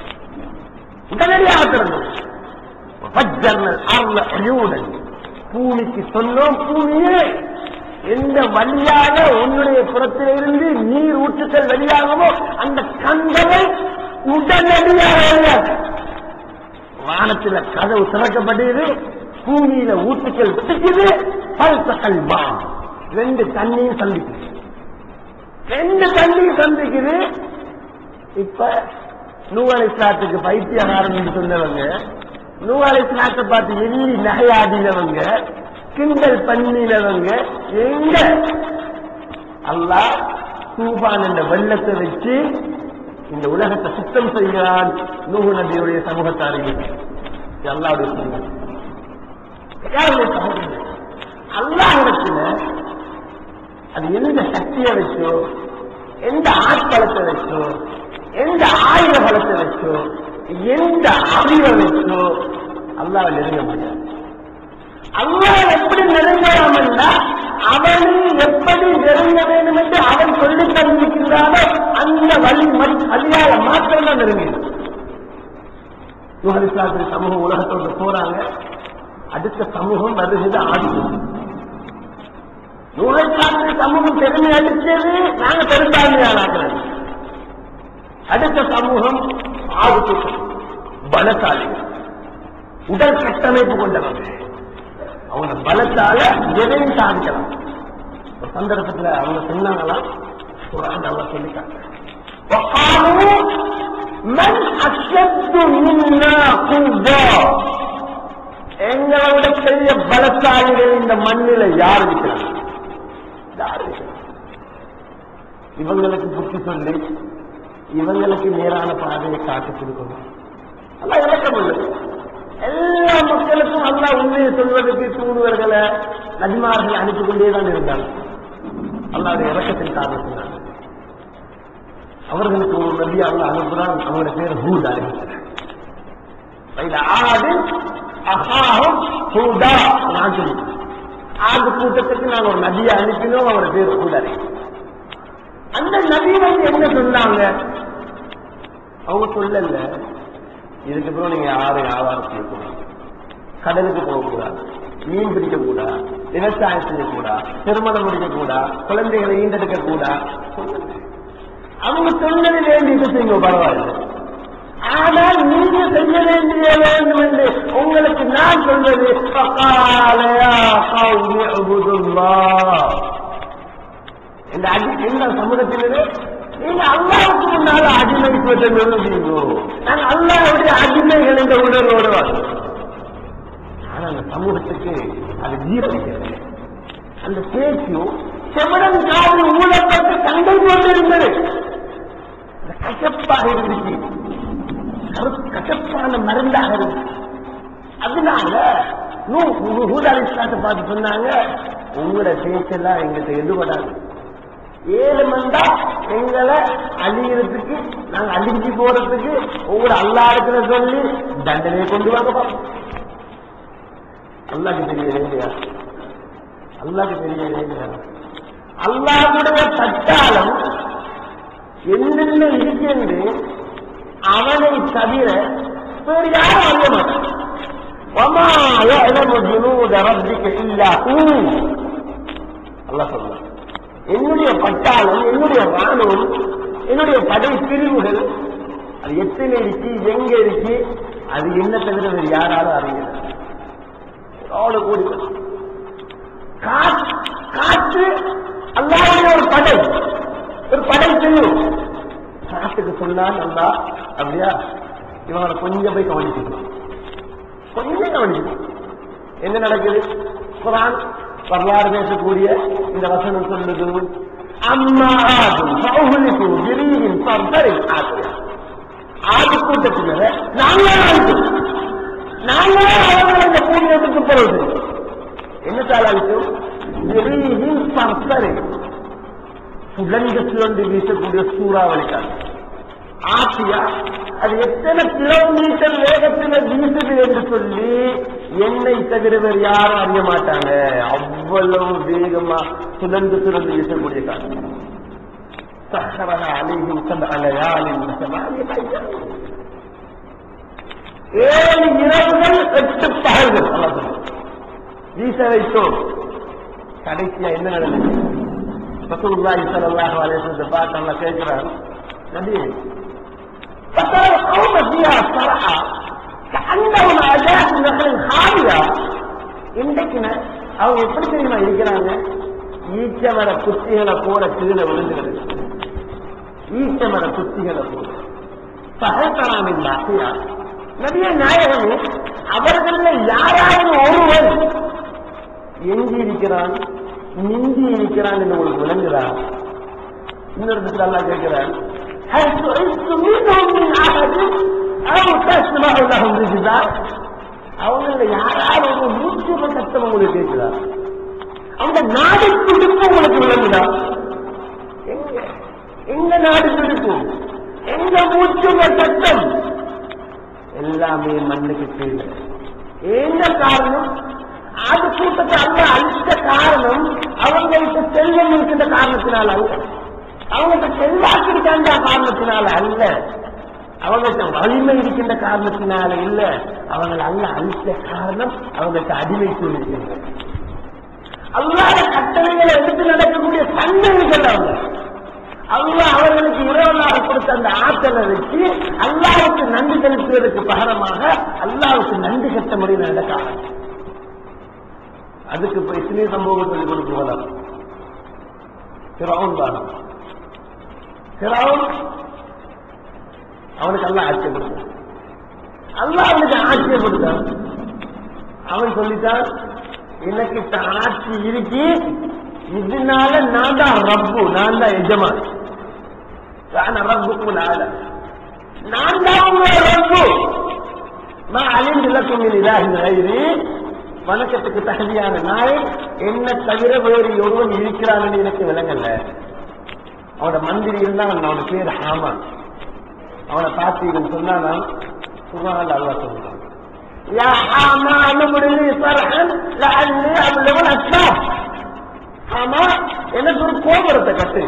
உடனடியாக திறந்தோம் ஃபஜ்ஜர்னல் அர்ல அயூடன். பூமிக்கு சொன்னோம் பூமியே எந்த வழியாக உன்னுடைய புறத்திலிருந்து நீர் ஊற்றுக்கள் வெளியாகவோ அந்த கந்தவை உடனடியாக வெளியாக வானத்துல கதவு திறக்கப்பட்டது பூமியில ஊற்றுக்கள் பிடிக்குது பல்சகல் மா ரெண்டு தண்ணியும் சந்திக்குது ரெண்டு தண்ணியும் சந்திக்குது இப்ப நூவலை இஸ்லாத்துக்கு பைத்தியகாரம் என்று சொன்னவங்க நூவலை இஸ்லாத்தை பார்த்து எள்ளி நகையாடினவங்க கிண்டல் பண்ணினவங்க எங்க அல்லாஹ் தூபான் என்ற வெள்ளத்தை வச்சு இந்த உலகத்தை சுத்தம் செய்கிறான் நூகு நபியுடைய சமூகத்தாரிகள் இது அல்லாவுடைய சொந்தம் யாருடைய சமூகம் அல்லாஹிடத்துல அது எந்த சக்தியை வச்சோ எந்த ஆட்பலத்தை வச்சோ எந்த ஆயுத பலத்தை வச்சோ எந்த அறிவை வச்சோ அல்லாவை நெருங்க முடியாது அல்லாஹ் எப்படி நெருங்கலாம்னா அவனை எப்படி நெருங்க வேண்டும் என்று அவன் சொல்லி தந்திருக்கின்றானோ அந்த வழி வழியால மாத்திரம் தான் நெருங்கிடும் யுகலிசாத்திரி சமூகம் உலகத்தோடு போறாங்க அடுத்த சமூகம் வருகிறது ஆடு யுகலிசாத்திரி சமூகம் பெருமை அடிச்சது நாங்க பெரும்பான்மையானாக்கிறது அடுத்த சமூகம் ஆடு கூட்டம் பலசாலிகள் உடல் கட்டமைப்பு கொண்டவங்க அவங்க பலத்தால எதையும் சாதிக்கலாம் ஒரு சந்தர்ப்பத்துல அவங்க சொன்னாங்களாம் குரான் நல்லா சொல்லிட்டாங்க وقالوا من أشد منا قوة எங்களோட பெரிய பலசாலிகள் இந்த மண்ணில யார் இருக்கிறாங்க யார் இருக்கிறாங்க? இவங்களுக்கு புத்தி சொல்லி இவங்களுக்கு நேரான பாதையை காட்டி கொடுக்கணும் அல்லாஹ் இறக்கம் உள்ளது எல்லா மக்களுக்கும் அல்லாஹ் உண்மையை சொல்வதற்கு தூதுவர்களை நபிமார்கள் அனுப்பி கொண்டே தான் இருந்தாங்க அல்லாவுடைய இறக்கத்தின் காரணத்தினால அவர்களுக்கு ஒரு நபி அல்லாஹ் அனுப்புறான் அவங்களோட பேர் ஹூத் அனுப்பினார் ஆடு அஹாஹும் ஹூதா நான் சொல்லிட்டேன் ஆண்டு கூட்டத்துக்கு நாங்க ஒரு நபியை அனுப்பினோம் அவரோட பேர் ஹூதரை அந்த நபி வந்து என்ன சொன்னாங்க அவங்க சொல்லல இதுக்கு அப்புறம் நீங்க யாரும் வியாபாரம் செய்யக்கூடாது கடலுக்கு போகக்கூடாது மீன் பிடிக்கக்கூடாது விவசாயம் செய்யக்கூடாது திருமணம் முடிக்கக்கூடாது குழந்தைகளை ஈண்டெடுக்க கூடாது அவங்க சொன்னது வேண்டியது செய்யுங்க பரவாயில்லை ஆனால் நீங்க செய்ய வேண்டிய வேண்டும் என்று உங்களுக்கு நான் சொல்வது ஃபகாலயா கௌமி உபுதுல்லாஹ். இந்த அடி இந்த சமூகத்தினரே நீங்க அல்லாவுக்கு முன்னால அடிமைத்துவத்தை நிறுவீங்கோ நாங்க அல்லாவுடைய அடிமைகள் என்ற உணர்வோடு வாழ்றோம். ஆனா அந்த சமூகத்துக்கு அது ஜீரணிக்கிறது அந்த பேச்சும் செவடன் காவல் ஊழப்பட்டு தங்கை கொண்டு இருந்தது அந்த கசப்பாக இருந்துச்சு கரு- கசப்பான மருந்தாக இருந்துச்சு அதனால ஹூதாலி பார்த்து சொன்னாங்க உங்களோட பேச்செல்லாம் எங்கிட்ட எடுபடாது ஏழு மண்டா எங்களை அழியறதுக்கு நாங்க அழிஞ்சு போறதுக்கு உங்களை அல்லாடத்துல சொல்லி தண்டனையை கொண்டு வாங்க பாப்போம். அல்லாஹ்க்கு தெரியவே இல்லையா அல்லாஹ்க்கு தெரியவே இல்லையா அல்லாஹ்வுடைய தட்டாளம் என்னென்ன இருக்கிறது அவனை தவிர வேறு யாரும் அறிய மாட்டான் وما يعلم جنود ربك إلا هو அல்லாஹ் சொல்றான் என்னுடைய பட்டாளம் என்னுடைய ராணுவம் என்னுடைய படை பிரிவுகள் அது எத்தனை இருக்கு எங்க இருக்கு அது என்ன தவிர வேறு யாராலும் அறியல அவ்வளவு கூடி காற்று காற்று அல்லாவுடைய ஒரு படை ஒரு படை செய்யும் காற்றுக்கு சொன்னால் அல்லா அப்படியா இவங்களை கொஞ்சம் போய் கவனிச்சுக்கணும் கொஞ்சம் கவனிக்கணும் என்ன நடக்குது குரான் வரலாறு பேசக்கூடிய இந்த வசனம் சொல்லுது அம்மா ஆகும் சௌகுலிக்கு விரிவின் சர்தரின் ஆசிரியர் ஆதி கூட்டத்தினர் நாங்கள் நாங்களே அவர்களை இந்த பூமியத்துக்கு போறது என்ன சாலாவிக்கும் விரிவின் சர்தரின் சுகந்த சுழந்து வீசக்கூடிய சூறாவளி காலம் ஆசியா அது எத்தனை கிலோமீட்டர் வேகத்தில் வீசுது என்று சொல்லி என்னை தவிர வேறு யாரும் அறிய மாட்டாங்க அவ்வளவு வேகமா சுழந்து சுழந்து வீசக்கூடிய காலம் سخرها عليهم سبع ليال وثمانية أيام ஏழு இரவுகள் எட்டு பகல்கள் அல்லாஹ் சொல்றான். வீச வைத்தோம் கடைசியா என்ன நடந்தது ரசூலுல்லாஹி ஸல்லல்லாஹு அலைஹி வஸல்லம் பார்த்து அல்லாஹ் கேட்கிறார் நபி فترى القوم فيها صرعى كأنهم أجاز نخل خالية இன்றைக்கு ந- அவங்க எப்படி தெரியுமா இருக்கிறாங்க ஈச்சமர குத்திகளை போல கீழே விழுந்துகிறது ஈச்சமர குத்திகளை போல சகத்தராமின் பாக்கியா நபிய நாயகமே அவர்கள யாராவது ஒருவன் எஞ்சி இருக்கிறான் மிஞ்சி இருக்கிறான் என்று உங்களுக்கு விளங்குதா இன்னொரு இடத்துல அல்லாஹ் கேட்கிறான் هل تعز منهم من أحد أو تسمع لهم رجزا அவங்கள யாராவது ஒரு மூச்சு கஷ்டம் உங்களுக்கு கேட்குதா அந்த நாடு துடிப்பு உங்களுக்கு விளங்குதா எங்க எங்க நாடு துடிப்பு எங்க மூச்சு சட்டம் எல்லாமே மண்ணுக்கு கீழே என்ன காரணம் அது கூட்டத்தை அல்ல அழித்த காரணம் அவங்களுக்கு செல்வம் இருக்கின்ற காரணத்தினால் அல்ல அவங்களுக்கு செல்வாக்கு இருக்கின்ற காரணத்தினால அல்ல அவங்களுக்கு வலிமை இருக்கின்ற காரணத்தினால இல்ல அவங்களை அல்ல அழித்த காரணம் அவங்களுக்கு அடிமை சொல்லியிருக்கின்றன அல்லாத கட்டளைகளை எடுத்து நடக்கக்கூடிய சந்ததிகள் அவங்க அல்லாஹ் அவர்களுக்கு இரவலாக கொடுத்த அந்த ஆற்றலை வச்சு அல்லாவுக்கு நன்றி செலுத்துவதற்கு பகரமாக அல்லாவுக்கு நன்றி கட்ட முறையில் நடக்காது அதுக்கு இப்ப இத்தனை சம்பவம் சொல்லி கொடுக்க போலாம் சிரவன் தான் சிரவன் அவனுக்கு அல்ல ஆட்சியப்படுத்தான் அல்லாஹ் அவனுக்கு ஆட்சியப்படுத்தான் அவன் சொல்லிட்டான் எனக்கு இப்ப ஆட்சி இருக்கு இதனால நான் தான் ரப்பு நான் தான் எஜமான் நான் ரப்புக்கும் நாள நான் தான் உங்க ரப்பு நான் அழிந்து இலக்கும் இதாகி நகைரி வணக்கத்துக்கு தகுதியான நாய் என்ன தவிர வேறு ஒருவன் இருக்கிறான்னு எனக்கு விளங்கல அவனோட மந்திரி இருந்தான் அவனோட பேர் ஹாமான் அவனை பார்த்து இவன் சொன்னானா சுகால் அல்லா சொல்றான் يا حامان ابن لي صرحا لعلي ابلغ الاسباب ஆமா எனக்கு ஒரு கோபுரத்தை கட்டு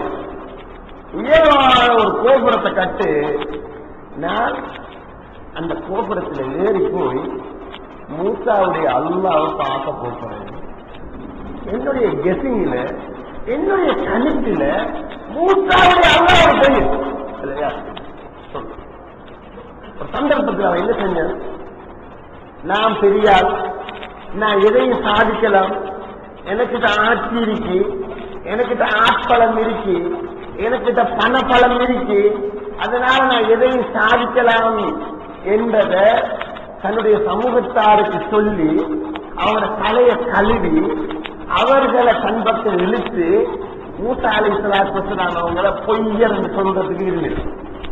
உயரமான ஒரு கோபுரத்தை கட்டு நான் அந்த கோபுரத்துல ஏறி போய் மூசாவுடைய அல்லாவை பார்க்க போகிறேன் என்னுடைய கெசிங்ல என்னுடைய கணிப்பில மூசாவுடைய அல்லாவை தெரியும் இல்லையா சொல்லு. ஒரு சந்தர்ப்பத்தில் அவன் என்ன செஞ்சான் நான் பெரியாள் நான் எதையும் சாதிக்கலாம் எனக்கிட்ட ஆட்சி இருக்கு எனக்கிட்ட ஆட்பலம் இருக்கு எனக்கிட்ட பணப்பலம் இருக்கு அதனால நான் எதையும் சாதிக்கலாம் என்பத தன்னுடைய சமூகத்தாருக்கு சொல்லி அவனோட தலையை கழுவி அவர்களை தன்பத்தில் இழுத்து மூத்த அலை சலாத்து நான் அவங்கள பொய்யர் என்று சொல்றதுக்கு இருந்தது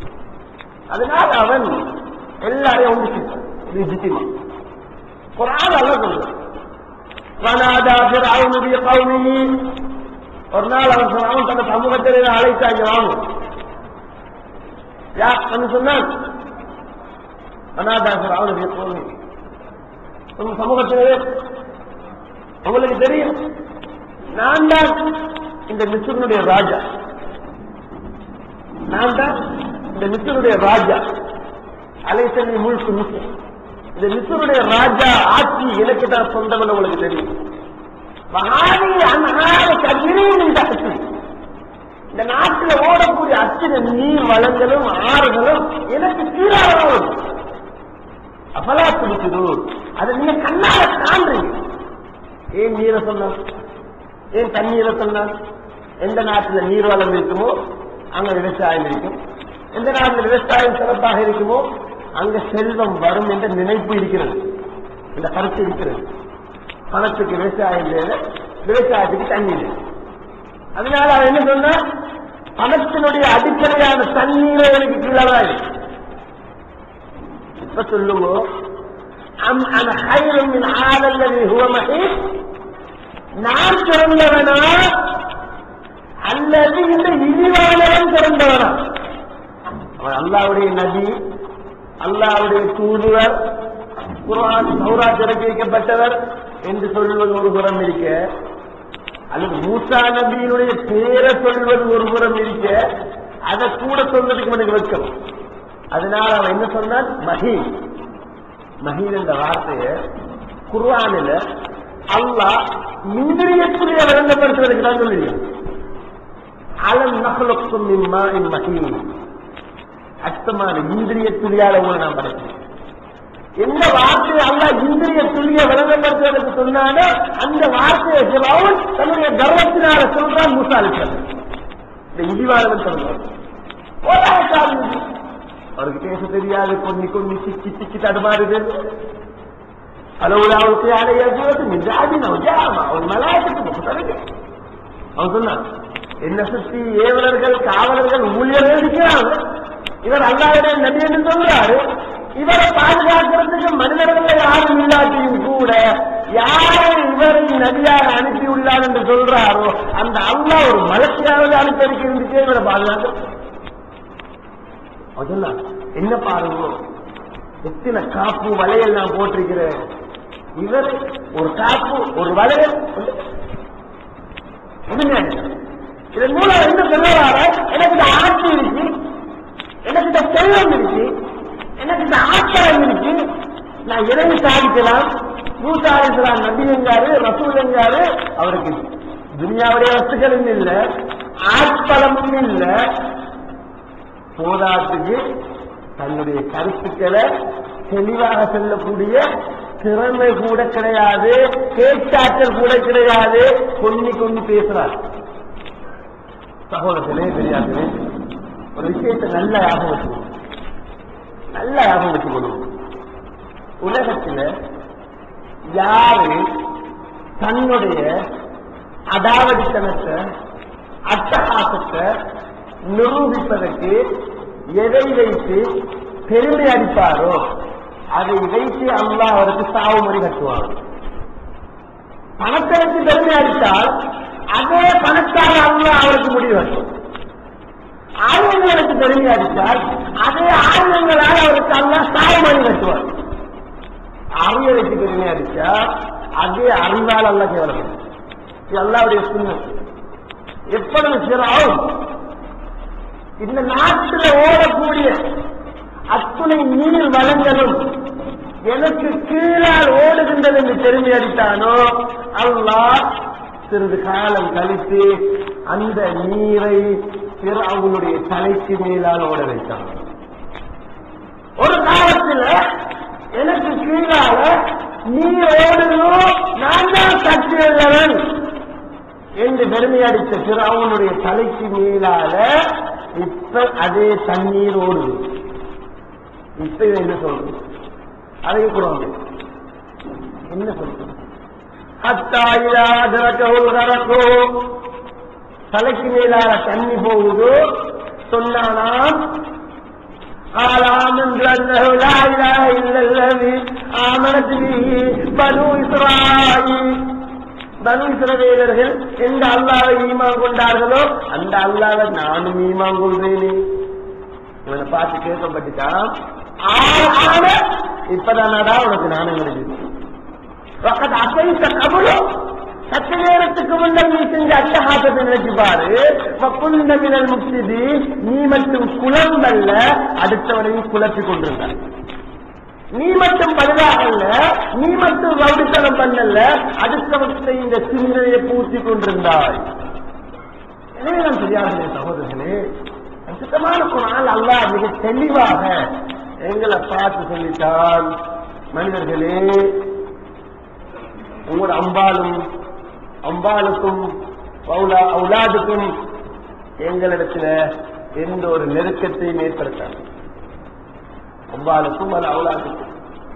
அதனால அவன் எல்லாரையும் ஒன்று இது ஜித்திமா குரான் அல்ல சொல்றான் வனாதா ஃபிரௌன் பி கௌமிஹி ஒரு நாள் அவன் சொன்னான் தன் சமூகத்தில் அழைத்தாங்க வாங்க யா அவன் சொன்னான் வனாதா ஃபிரௌன் பி கௌமிஹி உங்க சமூகத்திலே உங்களுக்கு தெரியும் நான் தான் இந்த மிஸ்ருனுடைய ராஜா நான் தான் இந்த மிஸ்ருனுடைய ராஜா அலைசனி முழுக்கு மிஸ்ரு இந்த மிஸ்ருடைய ராஜா ஆட்சி எனக்கு தான் சொந்தம்னு உங்களுக்கு தெரியும் மகானி அன்ஹார கதிரின் இந்த ஆட்சி இந்த நாட்டில் ஓடக்கூடிய அத்தனை நீர் வளங்களும் ஆறுகளும் எனக்கு கீழாக அப்பலா பிடிக்குது அதை நீங்க கண்ணால காண்றீங்க ஏன் நீரை சொன்ன ஏன் தண்ணீரை சொன்னான் எந்த நாட்டில் நீர் வளம் இருக்குமோ அங்க விவசாயம் இருக்கும் எந்த நாட்டில் விவசாயம் சிறப்பாக இருக்குமோ அங்க செல்வம் வரும் என்ற நினைப்பு இருக்கிறது இந்த கருத்து இருக்கிறது பணத்துக்கு விவசாயம் இல்லை விவசாயத்துக்கு தண்ணி இல்லை அதனால அவன் என்ன சொன்னா பணத்தினுடைய அடிப்படையான தண்ணீரை எனக்கு கீழாக இப்ப சொல்லுங்க அம் அன ஹைரும் மின் ஆதல்லதி ஹுவ மஹீஸ் நான் பிறந்தவனா அல்லது இந்த இழிவானவன் பிறந்தவனா அவர் அல்லாவுடைய நபி அல்லாவுடைய தூதுவர் குர்ஆன் சௌராத் இறக்கி வைக்கப்பட்டவர் என்று சொல்வது ஒரு புறம் இருக்க அல்லது மூசா நபியினுடைய பேரை சொல்வது ஒரு புறம் இருக்க அதை கூட சொல்றதுக்கு எனக்கு வெட்கம் அதனால அவன் என்ன சொன்னான் மஹீன் மஹீன் என்ற வார்த்தையை குர்ஆனில் அல்லாஹ் இந்திரியத்துடைய விளங்கப்படுத்துவதற்கு தான் சொல்லுங்க அலம் நகலுக்கும் மிம்மா இன் மஹீன் அர்த்தமான இந்திரிய துளியால உங்களை நான் படைக்கிறேன் எந்த வார்த்தையை அல்ல இந்திரிய துளிய விளங்கப்படுத்துவதற்கு சொன்னானோ அந்த வார்த்தையை சிலவன் தன்னுடைய கர்வத்தினால சொல்றான் மூசாலிச்சல் இந்த இடிவாளவன் சொல்றான் போராட்டாரு அவருக்கு பேச தெரியாது கொன்னி கொன்னி சிக்கி சிக்கி தடுமாறுது அளவுலாவுக்கு அடைய மிஜாதி நவஜாமா அவன் மலாயத்துக்கு முகத்தருக்கு அவன் சொன்னான் என்ன சுத்தி ஏவலர்கள் காவலர்கள் ஊழியர்கள் இருக்கிறாங்க இவர் அல்லாவுடைய நபி என்று சொல்றாரு இவரை பாதுகாக்கிறதுக்கு மனிதர்கள் யாரும் இல்லாட்டியும் கூட யாரை இவரை நபியாக அனுப்பியுள்ளார் என்று சொல்றாரோ அந்த அல்லாஹ் ஒரு மலர்ச்சியாவது அனுப்பி இருந்துச்சே இவரை பாதுகாக்க அதெல்லாம் என்ன பாருங்க எத்தனை காப்பு வளையல் நான் போட்டிருக்கிறேன் இவர் ஒரு காப்பு ஒரு வளையல் என்ன இதன் மூலம் என்ன சொல்லுவார எனக்கு இந்த ஆட்சி இருக்கு எனக்கு இந்த செல்வம் இருக்கு எனக்கு இந்த ஆச்சரம் இருக்கு நான் எதை சாதிக்கலாம் மூசா அலிஸ்லாம் நபி எங்காரு ரசூல் எங்காரு அவருக்கு துனியாவுடைய வஸ்துக்களும் இல்ல ஆட்பலமும் இல்ல போதாத்துக்கு தன்னுடைய கருத்துக்களை தெளிவாக சொல்லக்கூடிய திறமை கூட கிடையாது பேச்சாற்றல் கூட கிடையாது கொன்னி கொண்டு பேசுறார் சகோதரர்களே பெரியார்களே ஒரு விஷயத்தை நல்ல ஞாபகம் வச்சுக்கணும் நல்ல ஞாபகம் வச்சுக்கணும் உலகத்துல யாரு தன்னுடைய அடாவடித்தனத்தை அட்டகாசத்தை நிரூபிப்பதற்கு எதை வைத்து பெருமை அடிப்பாரோ அதை வைத்து அல்லாஹ் அவருக்கு சாவு முறை கட்டுவார் பணத்தை வச்சு பெருமை அடித்தால் அதே பணத்தால் அல்லாஹ் அவருக்கு முடிவு கட்டும் ஆயுதங்களுக்கு பெருமை அடித்தால் அதே ஆயுதங்களால் அவருக்கு அல்லாஹ் சாவு மணி கட்டுவார் அறிவுரைக்கு பெருமை அடித்தா அதே அறிவால் அல்ல கேவலம் இது அல்லாவுடைய சுண்ணம் எப்பொழுது சிறாவும் இந்த நாட்டில் ஓடக்கூடிய அத்துணை நீர் வளங்களும் எனக்கு கீழால் ஓடுகின்றது என்று பெருமை அடித்தானோ அல்லாஹ் சிறிது காலம் கழித்து அந்த நீரை அவனுடைய தலைக்கு மேலால் ஓட வைத்தான் ஒரு காலத்தில் எனக்கு கீழால நீர் ஓடுகிறோம் நான் தான் கட்டியவன் என்று பெருமை அடித்த பிறவனுடைய தலைக்கு மேலால இப்ப அதே தண்ணீர் ஓடுது இப்ப இதை என்ன சொல்றது அதையும் கூட வந்து என்ன சொல்றது ஹத்தாயிரக்கோ தலைக்கு மேலால தண்ணி போகுதோ சொன்னானாம் آمنت أنه لا إله إلا الذي آمنت به بنو إسرائيل பனு இஸ்ரவேலர்கள் எந்த அல்லாவை ஈமான் கொண்டார்களோ அந்த அல்லாவை நானும் ஈமான் கொள்றேனே இவனை பார்த்து கேட்கப்பட்டுட்டான் ஆன இப்பதானடா உனக்கு நானும் கிடைக்குது பக்கத்து அசைத்த கபலும் சத்த நேரத்துக்கு முன்னர் நீ செஞ்ச அட்டகாசத்தை நினைச்சு பாரு பப்புண்டமினல் முக்திதி நீ மட்டும் குழம்பல்ல அடுத்தவனையும் குழப்பிக் கொண்டிருந்தார் நீ மட்டும் பழுதாகல்ல நீ மட்டும் ரவுடித்தனம் பண்ணல அடுத்தவற்றை இந்த சிந்தனையை பூர்த்தி கொண்டிருந்தாய் எனவே நான் சரியார்களே சகோதரர்களே சுத்தமான குணால் அல்லாஹ் மிக தெளிவாக எங்களை பார்த்து சொல்லிட்டான் மனிதர்களே உங்களோட அம்பாலும் அம்பாளுக்கும் அவுலாதுக்கும் எங்களிடத்துல எந்த ஒரு நெருக்கத்தையும் ஏற்படுத்தாது அம்பாளுக்கும் அது அவுலாதுக்கும்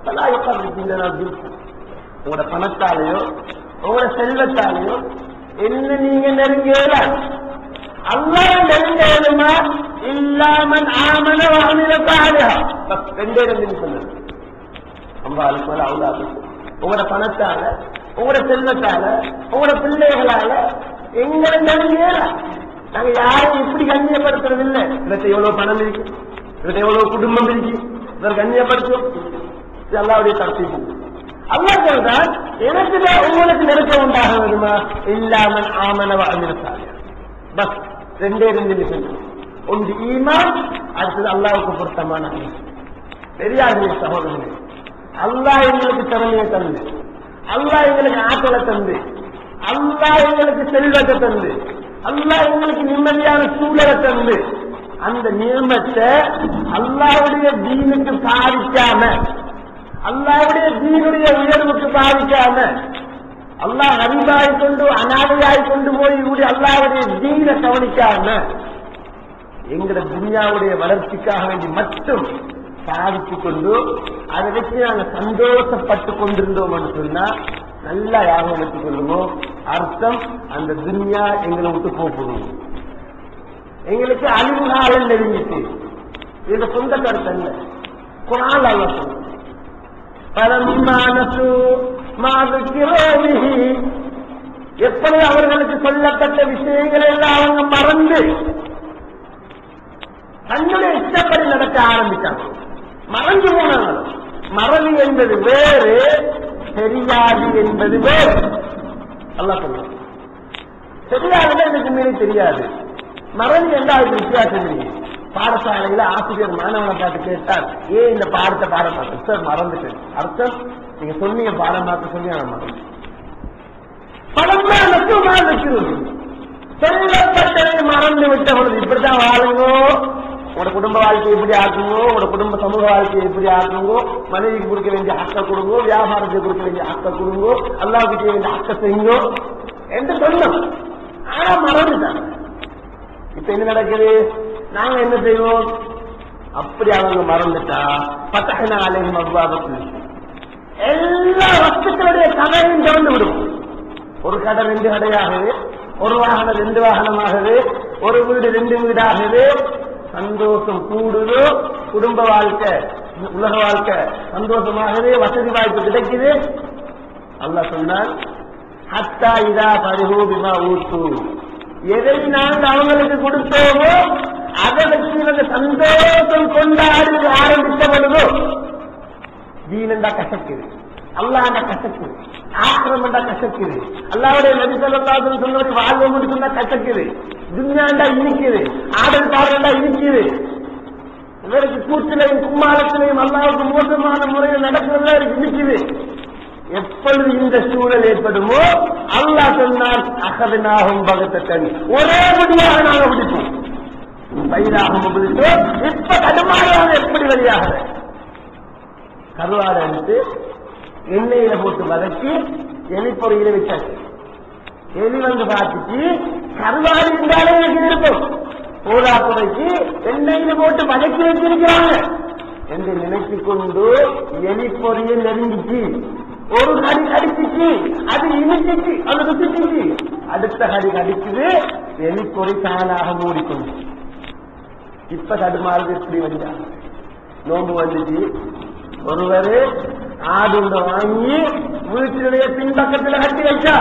உங்களோட பணத்தாலேயோ உங்களோட செல்வத்தாலேயோ என்ன நீங்க நெருங்கல அல்லா நெருங்க வேணுமா இல்லாமல் ஆமன வானில பாருங்க ரெண்டே ரெண்டு சொன்னது அம்பாளுக்கும் அவுலாதுக்கும் உங்களோட பணத்தால உங்களோட செல்வத்தால உங்களோட பிள்ளைகளால எங்களை நெருங்கல நாங்க யாரும் இப்படி கண்ணியப்படுத்துறது இல்லை இவற்றை எவ்வளவு பணம் இருக்கு இவர்கிட்ட எவ்வளவு குடும்பம் இருக்கு இவர் கண்ணியப்படுத்தும் இது அல்லாவுடைய தரத்தை அல்லாஹ் சொல்றான் எனக்கு தான் உங்களுக்கு நெருக்கம் உண்டாக வருமா இல்லாமல் ஆமனவ அமிர்தாங்க பஸ் ரெண்டே ரெண்டு நிமிஷம் ஒன்று ஈமான் அடுத்தது அல்லாவுக்கு பொருத்தமான அமல். பெரியார்களே சகோதரர்களே அல்லாஹ் எங்களுக்கு திறமையை தந்து அல்லாஹ் எங்களுக்கு ஆற்றலை தந்து அல்லாஹ் எங்களுக்கு செல்வத்தை தந்து அல்லாஹ் எங்களுக்கு நிம்மதியான சூழலை தந்து அந்த நியமத்தை அல்லாவுடைய தீனுக்கு பாதிக்காம அல்லாவுடைய தீனுடைய உயர்வுக்கு பாதிக்காம அல்லாஹ் அறிவாய் கொண்டு அனாதையாய் கொண்டு போய் இப்படி அல்லாவுடைய தீனை கவனிக்காம எங்கட துனியாவுடைய வளர்ச்சிக்காக வேண்டி மட்டும் சாதித்துக் கொண்டு அதை வச்சு நாங்கள் சந்தோஷப்பட்டு கொண்டிருந்தோம் என்று சொன்னா நல்லா யாரும் எடுத்துக் கொள்ளுவோம் அர்த்தம் அந்த துனியா எங்களை விட்டு போகணும் எங்களுக்கு அழிவு காலம் நெருங்கிட்டு இது சொந்த கருத்து அல்ல குரான் அல்ல சொல்லுங்க பரம்மா நசு மாதுக்கிறோமிஹி எப்படி அவர்களுக்கு சொல்லப்பட்ட விஷயங்கள் எல்லாம் அவங்க மறந்து தன்னுடைய இஷ்டப்படி நடக்க ஆரம்பித்தாங்க மறந்து போனாங்க மறதி என்பது வேறு தெரியாது என்பது வேறு அல்லா சொல்லுங்க தெரியாதுன்னா எனக்கு மீறி தெரியாது மறதி என்றால் அதுக்கு வித்தியாசம் இருக்கு பாடசாலையில ஆசிரியர் மாணவனை பார்த்து கேட்டார் ஏன் இந்த பாடத்தை பாடம் பார்த்து சார் மறந்துட்டேன் அர்த்தம் நீங்க சொன்னீங்க பாடம் பார்த்து சொல்லி நான் மறந்து படம் தான் மட்டுமா வைக்கிறது சொல்லப்பட்டதை மறந்து விட்ட பொழுது இப்படித்தான் வாழுங்கோ உங்களோட குடும்ப வாழ்க்கையை எப்படி ஆக்குங்கோ உங்களோட குடும்ப சமூக வாழ்க்கையை எப்படி ஆக்குங்கோ மனைவிக்கு கொடுக்க வேண்டிய ஹக்க கொடுங்கோ வியாபாரத்துக்கு கொடுக்க வேண்டிய ஹக்க கொடுங்கோ அல்லாவுக்கு செய்ய வேண்டிய ஹக்க செய்யுங்கோ என்று சொன்னோம் ஆனா மறந்துட்டாங்க இப்ப என்ன நடக்குது நாங்க என்ன செய்வோம் அப்படி அவங்க மறந்துட்டா பத்தகன அலையும் அவ்வாபத்து எல்லா வஸ்துக்களுடைய கதையும் திறந்து விடுவோம் ஒரு கடை ரெண்டு கடையாகவே ஒரு வாகனம் ரெண்டு வாகனமாகவே ஒரு வீடு ரெண்டு வீடாகவே சந்தோஷம் கூடுதோ குடும்ப வாழ்க்கை உலக வாழ்க்கை சந்தோஷமாகவே வசதி வாய்ப்பு கிடைக்குது அல்லாஹ் சொன்னான் ஹத்தா இதா பரிஹூ பிமா ஊத்து எதை நாங்கள் அவங்களுக்கு கொடுத்தோமோ அதை வச்சு இவங்க சந்தோஷம் கொண்டாடி ஆரம்பித்த பொழுதோ தீனண்டா கசக்குது அல்லாண்ட கசக்குது ஆக்கிரமண்டா கசக்குது அல்லாவுடைய நபி சொல்லலாம் சொன்னபடி வாழ்வு முடிச்சுண்டா கசக்குது துன்யாண்டா இனிக்குது ஆடல் பாடண்டா இனிக்குது இவருக்கு கூச்சிலையும் கும்மாளத்திலையும் அல்லாவுக்கு மோசமான முறையில் நடக்கிறதா இருக்கு இனிக்குது எப்பொழுது இந்த சூழல் ஏற்படுமோ அல்லாஹ் சொன்னால் அகதனாகும் பகத்தன் ஒரே முடியாக நாங்க பிடிப்போம் வயிறாக பிடித்தோம் இப்ப கடுமையாக எப்படி வெளியாகிற கருவாடை எடுத்து எண்ணெயில போட்டு வதக்கி எலி பொறியில வச்சாச்சு எலி வந்து பார்த்துட்டு கருவாடு இருந்தாலே எனக்கு இருக்கும் போதா புதைக்கு எண்ணெயில போட்டு வதக்கி வச்சிருக்கிறாங்க என்று நினைத்து கொண்டு எலி பொறியை நெருங்கிச்சு ஒரு கடி கடிச்சிச்சு அது இனிச்சிச்சு அது ருசிச்சிச்சு அடுத்த கடி கடிக்குது எலி பொறி தானாக மூடிக்கொண்டு இப்ப தடுமாறுது எப்படி வந்தாங்க நோம்பு வந்துச்சு ஒருவர் ஆடு ஒன்றை வாங்கி வீட்டினுடைய பின்பக்கத்துல கட்டி வச்சா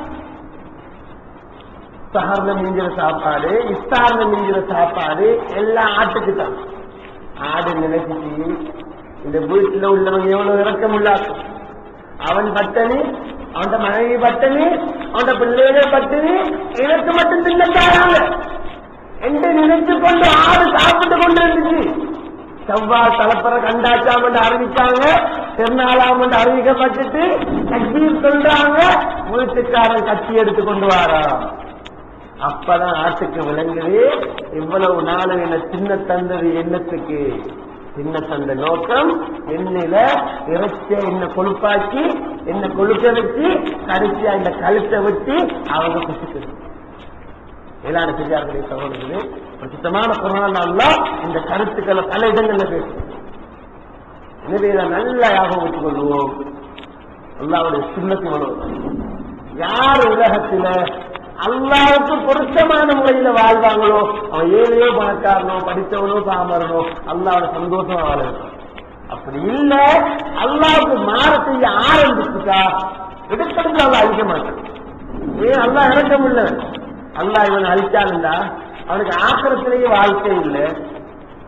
சஹர்ல மிஞ்சிற சாப்பாடு இஸ்தார்ல மிஞ்சிற சாப்பாடு எல்லாம் ஆட்டுக்கு தான் ஆடு நினைச்சிட்டு இந்த வீட்டுல உள்ளவங்க எவ்வளவு இறக்கம் உள்ளாக்கும் அவன் பட்டணி அவன் மனைவி பட்டணி அவன் பிள்ளைகள் பட்டணி எனக்கு மட்டும் தின்னத்தாராங்க என்று நினைத்து கொண்டு ஆடு சாப்பிட்டு கொண்டு இருந்துச்சு செவ்வாய் தலப்பற கண்டாச்சாம் என்று அறிவிச்சாங்க திருநாளாம் என்று அறிவிக்கப்பட்டுட்டு கட்சியில் சொல்றாங்க வீட்டுக்காரன் கட்சி எடுத்து கொண்டு வாராம் அப்பதான் ஆட்டுக்கு விளங்குது இவ்வளவு நாளும் என்ன சின்ன தந்தது எண்ணத்துக்கு சின்ன தந்த நோக்கம் என்னில இறைச்சிய என்ன கொழுப்பாக்கி என்ன கொழுக்க வச்சு கடைசியா இந்த கழுத்தை வச்சு அவங்க குசிக்கணும் மேலான பெரியார்களே சகோதரர்களே பிரசித்தமான குரான் அல்லாஹ் இந்த கருத்துக்களை பல இடங்கள்ல பேசும் எனவே இதை நல்லா ஞாபகம் வச்சுக் கொள்வோம் அல்லாவுடைய சுண்ணத்து யார் உலகத்துல அல்லாவுக்கு பொருத்தமான முறையில வாழ்வாங்களோ அவன் ஏழையோ பணக்காரனோ படித்தவனோ சாமரனோ அல்லாவோட சந்தோஷமா வாழ அப்படி இல்ல அல்லாவுக்கு மாற செய்ய ஆரம்பிச்சுட்டா எடுத்தடுத்து அவளை அழிக்க மாட்டான் ஏன் அல்லா இறக்கம் இல்லை அல்லாஹ் இவன் அழிச்சான்டா அவனுக்கு ஆக்கிரத்திலேயே வாழ்க்கை இல்லை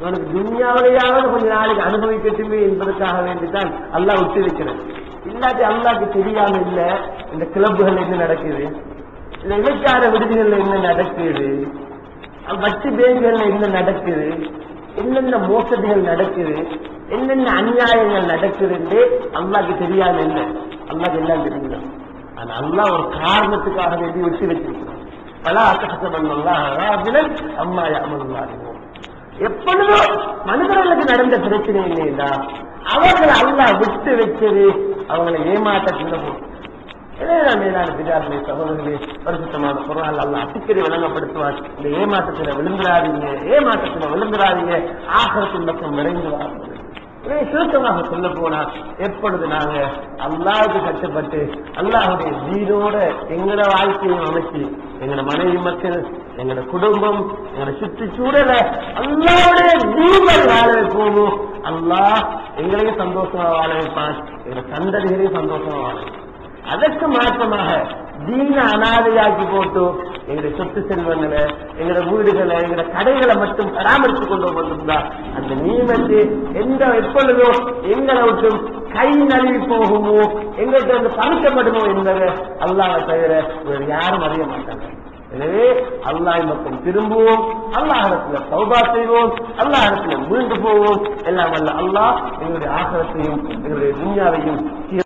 இவனுக்கு துன்யாவிலேயாவது கொஞ்ச நாளைக்கு அனுபவிக்கட்டுமே என்பதற்காக வேண்டித்தான் அல்லாஹ் விட்டு வைக்கிறேன் இல்லாட்டி அல்லாஹ்க்கு தெரியாம இல்ல இந்த கிளப்புகள் என்ன நடக்குது இந்த இலக்கார விடுதிகள்ல என்ன நடக்குது வட்டி பேங்குகள்ல என்ன நடக்குது என்னென்ன மோசடிகள் நடக்குது என்னென்ன அநியாயங்கள் நடக்குதுன்னு அல்லாஹ்க்கு தெரியாம இல்லை அல்லாஹ்க்கு எல்லாம் தெரியும் ஆனா அல்லாஹ் ஒரு காரணத்துக்காக வேண்டி விட்டு வச்சிருக்கிறான் பல அக்கசமன் அம்மா அமர்ந்தார்கள் எப்பொழுதோ மனிதர்களுக்கு நடந்த பிரச்சனை இல்லையா அவர்களை அல்லாஹ் விட்டு வச்சது அவங்களை ஏமாற்றத்துல போகும் எனவே மேலான பிதார்களே சகோதரர்களே பரிசுத்தமான குரான் அல்ல அடிக்கடி விளங்கப்படுத்துவார் இந்த ஏமாற்றத்துல விழுந்துடாதீங்க ஏமாற்றத்துல விழுந்துடாதீங்க ஆகரத்தின் பக்கம் விரைந்து வாருங்கள் இதை சுருக்கமாக சொல்ல போனா எப்பொழுது நாங்க அல்லாவுக்கு கட்டுப்பட்டு அல்லாஹுடைய வீடோட எங்களோட வாழ்க்கையும் அமைச்சு எங்களோட மனைவி மக்கள் எங்களோட குடும்பம் எங்களோட சுற்றுச்சூழலை அல்லாவுடைய வீடுகள் வாழ வைப்போமோ அல்லாஹ் எங்களையும் சந்தோஷமா வாழ வைப்பான் எங்களோட சந்ததிகளையும் சந்தோஷமா வாழ வைப்பான் அதற்கு மாற்றமாக தீன அனாதையாக்கி போட்டு எங்களுடைய சொத்து செல்வங்களை எங்களோட வீடுகளை எங்களோட கடைகளை மட்டும் பராமரித்துக் கொண்டு வந்திருந்தா அந்த நியமத்து எந்த எப்பொழுதோ எங்களை விட்டும் கை நழுவி போகுமோ எங்கள்கிட்ட வந்து பறிக்கப்படுமோ என்பதை அல்லாஹ் தவிர வேறு யாரும் அறிய மாட்டாங்க எனவே அல்லாஹ் பக்கம் திரும்புவோம் அல்லாஹிடத்துல சௌபா செய்வோம் அல்லாஹிடத்துல மீண்டு போவோம் எல்லாம் அல்ல அல்லாஹ் எங்களுடைய ஆகரத்தையும் எங்களுடைய துன்யாவையும்